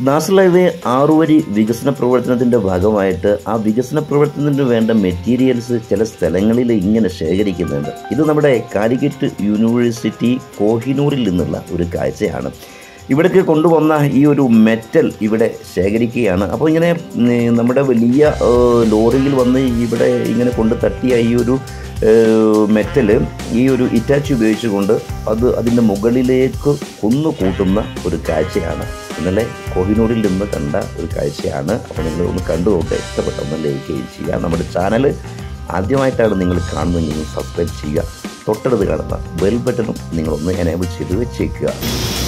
national highway ആറുവരി വികസന പ്രവർത്തനത്തിൻ്റെ ഭാഗമായിട്ട് ആ വികസന പ്രവർത്തനത്തിന് വേണ്ട മെറ്റീരിയൽസ് ചില സ്ഥലങ്ങളിൽ ഇങ്ങനെ ശേഖരിക്കുന്നുണ്ട് ഇത് നമ്മുടെ കാലിക്കറ്റ് യൂണിവേഴ്സിറ്റി കോഹിനൂറിൽ നിന്നുള്ള ഒരു കാഴ്ചയാണ് ഇവിടേക്ക് കൊണ്ടുവന്ന ഈ ഒരു മെറ്റൽ ഇവിടെ ശേഖരിക്കുകയാണ് അപ്പോൾ ഇങ്ങനെ ഉം, നമ്മുടെ വലിയ ഏഹ്, ലോറിയിൽ വന്ന് ഇവിടെ ഇങ്ങനെ കൊണ്ട് തട്ടിയ ഈ ഒരു മെറ്റൽ ഈ ഒരു ഇറ്റാച്ചി ഉപയോഗിച്ചുകൊണ്ട് അത് അതിൻ്റെ മുകളിലേക്ക് കുന്നു കൂട്ടുന്ന ഒരു കാഴ്ചയാണ് ഇന്നലെ കോഹിനൂരിൽ നിന്ന് കണ്ട ഒരു കാഴ്ചയാണ് അപ്പോൾ നിങ്ങൾ ഒന്ന് കണ്ടു നോക്കുക ഇഷ്ടപ്പെട്ടൊന്ന് ലൈക്ക് ചെയ്യുക നമ്മുടെ ചാനൽ ആദ്യമായിട്ടാണ് നിങ്ങൾ കാണുന്നതെങ്കിൽ സബ്സ്ക്രൈബ് ചെയ്യുക തൊട്ടടുത്ത് കാണുന്ന ബെൽ ബട്ടണും നിങ്ങളൊന്ന് എനേബിൾ ചെയ്ത് വെച്ചേക്കുക